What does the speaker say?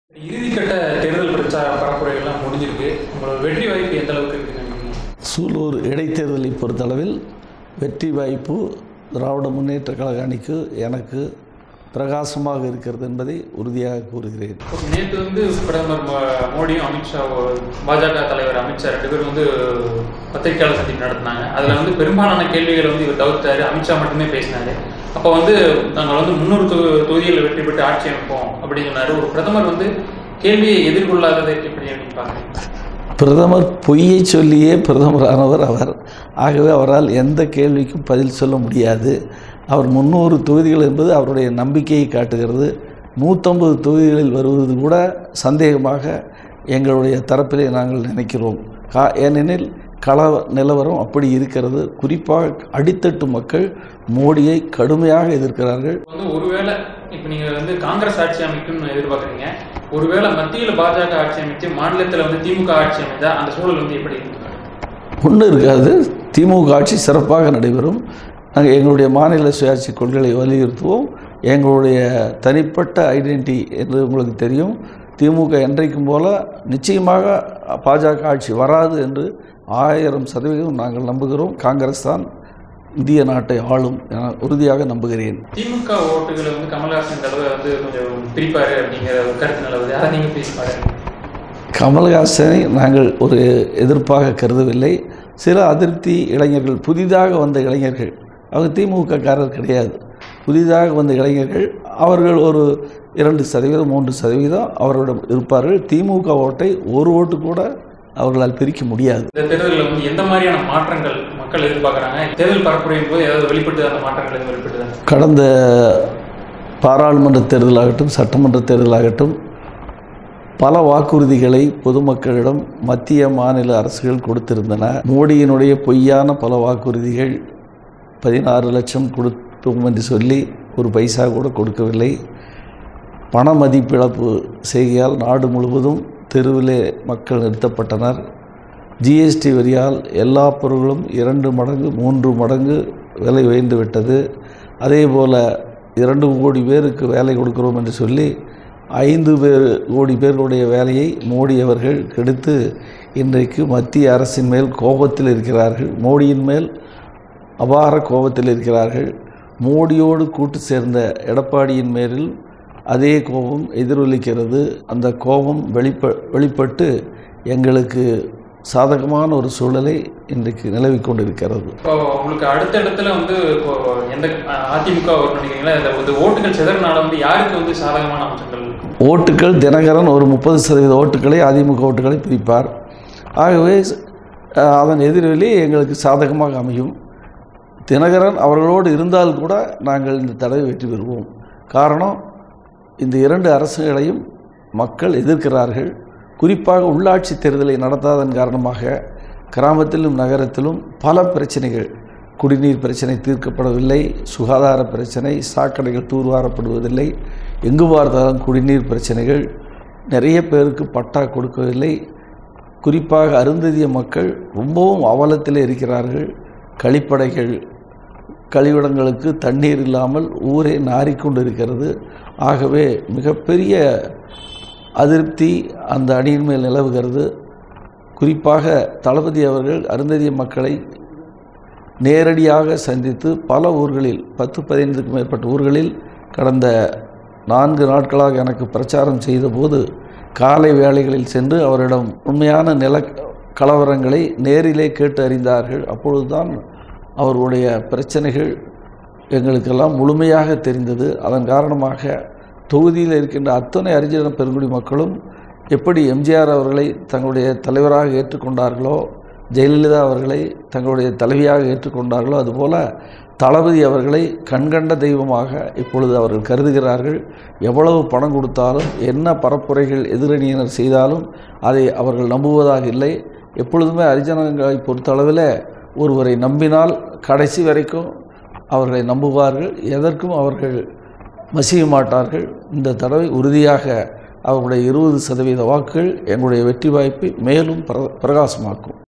இறுதிக்கட்ட தேர்தல் பிரச்சார பரப்புரைகள்லாம் முடிஞ்சிருக்கு உங்களோட வெற்றி வாய்ப்பு எந்த அளவுக்கு இருக்குன்னு நினைக்கிறீங்க சூலூர் இடைத்தேர்தலை பொறுத்தளவில் வெற்றி வாய்ப்பு திராவிட முன்னேற்ற கழக அணிக்கு எனக்கு பிரகாசமாக இருக்கிறது என்பதை உறுதியாக கூறுகிறேன் நேற்று வந்து பிரதமர் மோ- மோடியும் அமித்ஷா பாஜக தலைவர் அமித்ஷா ரெண்டு பேரும் வந்து பத்திரிகையாளர் சந்திப்பு நடத்தினாங்க அதில் வந்து பெரும்பாலான கேள்விகளை வந்து இவர் தவிர்த்தாரு அமித்ஷா மட்டுமே பேசினாரு அப்போ வந்து நாங்கள் வந்து முன்னூறு தொ தொகுதிகளில் வெற்றி பெற்று ஆட்சி அமைப்போம் அப்படின்னு சொன்னாரு ஒரு பிரதமர் வந்து கேள்வியை எதிர்கொள்ளாததை எப்படி அப்படின்னு பார்க்குறீங்க பிரதமர் பொய்யை சொல்லியே பிரதமரானவர் அவர் ஆகவே அவரால் எந்த கேள்விக்கும் பதில் சொல்ல முடியாது அவர் முந்நூறு தொகுதிகள் என்பது அவருடைய நம்பிக்கையை காட்டுகிறது நூற்றம்பது தொகுதிகளில் வருவது கூட சந்தேகமாக எங்களுடைய தரப்பிலே நாங்கள் நினைக்கிறோம் கா ஏனெனில் கள நிலவரம் அப்படி இருக்கிறது குறிப்பாக அடித்தட்டு மக்கள் மோடியை கடுமையாக எதிர்க்கிறார்கள் வந்து ஒருவேளை இப்போ நீங்கள் வந்து காங்கிரஸ் ஆட்சி அமைக்கும்னு எதிர்பார்க்குறீங்க ஒருவேளை மத்தியில் பாஜக ஆட்சி அமைச்சு மாநிலத்தில் வந்து திமுக ஆட்சி அமைச்சா அந்த சூழல் வந்து எப்படி இருக்கு ஒன்றும் இருக்காது திமுக ஆட்சி சிறப்பாக நடைபெறும் நாங்கள் எங்களுடைய மாநில சுயாட்சி கொள்கைகளை வலியுறுத்துவோம் எங்களுடைய தனிப்பட்ட ஐடென்டிட்டி என்று உங்களுக்கு தெரியும் திமுக என்றைக்கும் போல நிச்சயமாக பாஜக ஆட்சி வராது என்று ஆயிரம் சதவீதம் நாங்கள் நம்புகிறோம் காங்கிரஸ் தான் இந்திய நாட்டை ஆளும் என உறுதியாக நம்புகிறேன் திமுக ஓட்டுகளை வந்து கமல்ஹாசன் தடவை வந்து கொஞ்சம் பிரிப்பாரு அப்படிங்கிற ஒரு கருத்து நிலவுது அதை நீங்கள் பேசி பாருங்க கமல்ஹாசனை நாங்கள் ஒரு எதிர்ப்பாக கருதவில்லை சில அதிருப்தி இளைஞர்கள் புதிதாக வந்த இளைஞர்கள் அவங்க திமுக காரர் கிடையாது புதிதாக வந்த இளைஞர்கள் அவர்கள் ஒரு இரண்டு சதவீதம் மூன்று சதவீதம் அவர்களிடம் இருப்பார்கள் திமுக ஓட்டை ஒரு ஓட்டு கூட அவர்களால் பிரிக்க முடியாது இந்த தேர்தலில் வந்து எந்த மாதிரியான மாற்றங்கள் மக்கள் எதிர்பார்க்குறாங்க தேர்தல் பரப்புரையின் போது ஏதாவது வெளிப்பட்டு அந்த மாற்றங்கள் எதுவும் வெளிப்பட்டு கடந்த பாராளுமன்ற தேர்தலாகட்டும் சட்டமன்ற தேர்தலாகட்டும் பல வாக்குறுதிகளை பொதுமக்களிடம் மத்திய மாநில அரசுகள் கொடுத்திருந்தன மோடியினுடைய பொய்யான பல வாக்குறுதிகள் பதினாறு லட்சம் கொடுப்போம் என்று சொல்லி ஒரு பைசா கூட கொடுக்கவில்லை பண மதிப்பிழப்பு செய்கையால் நாடு முழுவதும் தெருவிலே மக்கள் நிறுத்தப்பட்டனர் ஜிஎஸ்டி வரியால் எல்லா பொருட்களும் இரண்டு மடங்கு மூன்று மடங்கு விலை உயர்ந்து விட்டது அதே போல் இரண்டு கோடி பேருக்கு வேலை கொடுக்கிறோம் என்று சொல்லி ஐந்து பேர் கோடி பேர்களுடைய வேலையை மோடி அவர்கள் கெடுத்து இன்றைக்கு மத்திய அரசின் மேல் கோபத்தில் இருக்கிறார்கள் மோடியின் மேல் அபார கோபத்தில் இருக்கிறார்கள் மோடியோடு கூட்டு சேர்ந்த எடப்பாடியின் மேலில் அதே கோபம் எதிரொலிக்கிறது அந்த கோபம் வெளிப்ப வெளிப்பட்டு எங்களுக்கு சாதகமான ஒரு சூழலை இன்றைக்கு நிலவிக் கொண்டிருக்கிறது இப்போ உங்களுக்கு அடுத்த இடத்துல வந்து இப்போ எந்த அதிமுக ஒரு நினைக்கிறீங்களா இந்த இந்த ஓட்டுகள் சிதறனால வந்து யாருக்கு வந்து சாதகமான அம்சங்கள் ஓட்டுகள் தினகரன் ஒரு முப்பது சதவீத ஓட்டுகளை அதிமுக ஓட்டுகளை பிரிப்பார் ஆகவே அஹ், அதன் எதிரொலி எங்களுக்கு சாதகமாக அமையும் தினகரன் அவர்களோடு இருந்தால் கூட நாங்கள் இந்த தடவை வெற்றி பெறுவோம் காரணம் இந்த இரண்டு அரசுகளையும் மக்கள் எதிர்க்கிறார்கள் குறிப்பாக உள்ளாட்சி தேர்தலை நடத்தாதன் காரணமாக கிராமத்திலும் நகரத்திலும் பல பிரச்சனைகள் குடிநீர் பிரச்சனை தீர்க்கப்படவில்லை சுகாதார பிரச்சனை சாக்கடைகள் தூர்வாரப்படுவதில்லை எங்கு பார்த்தாலும் குடிநீர் பிரச்சனைகள் நிறைய பேருக்கு பட்டா கொடுக்கவில்லை குறிப்பாக அருந்ததிய மக்கள் ரொம்பவும் அவலத்தில் இருக்கிறார்கள் கழிப்படைகள் கழிவிடங்களுக்கு தண்ணீர் இல்லாமல் ஊரே நாறிக்கொண்டு இருக்கிறது ஆகவே மிகப்பெரிய அதிருப்தி அந்த அணியின் மேல் நிலவுகிறது குறிப்பாக தளபதி அவர்கள் அருந்ததிய மக்களை நேரடியாக சந்தித்து பல ஊர்களில் பத்து பதினைந்துக்கும் மேற்பட்ட ஊர்களில் கடந்த நான்கு நாட்களாக எனக்கு பிரச்சாரம் செய்தபோது காலை வேளைகளில் சென்று அவரிடம் உண்மையான நில கலவரங்களை நேரிலே கேட்டு அறிந்தார்கள் அப்பொழுதுதான் அவருடைய பிரச்சனைகள் எங்களுக்கெல்லாம் முழுமையாக தெரிந்தது அதன் காரணமாக தொகுதியில் இருக்கின்ற அத்தனை அரிஜன பெருங்குடி மக்களும் எப்படி எம்ஜிஆர் அவர்களை தங்களுடைய தலைவராக ஏற்றுக்கொண்டார்களோ ஜெயலலிதா அவர்களை தங்களுடைய தலைவியாக ஏற்றுக்கொண்டார்களோ அதுபோல தளபதி அவர்களை கண்கண்ட தெய்வமாக இப்பொழுது அவர்கள் கருதுகிறார்கள் எவ்வளவு பணம் கொடுத்தாலும் என்ன பரப்புரைகள் எதிரணியினர் செய்தாலும் அதை அவர்கள் நம்புவதாக இல்லை எப்பொழுதுமே அரிஜனங்களை பொறுத்தளவில் ஒருவரை நம்பினால் கடைசி வரைக்கும் அவர்களை நம்புவார்கள் எதற்கும் அவர்கள் மசிய மாட்டார்கள் இந்த தடவை உறுதியாக அவர்களுடைய இருபது சதவீத வாக்குகள் எங்களுடைய வெற்றி வாய்ப்பை மேலும் பிர பிரகாசமாக்கும்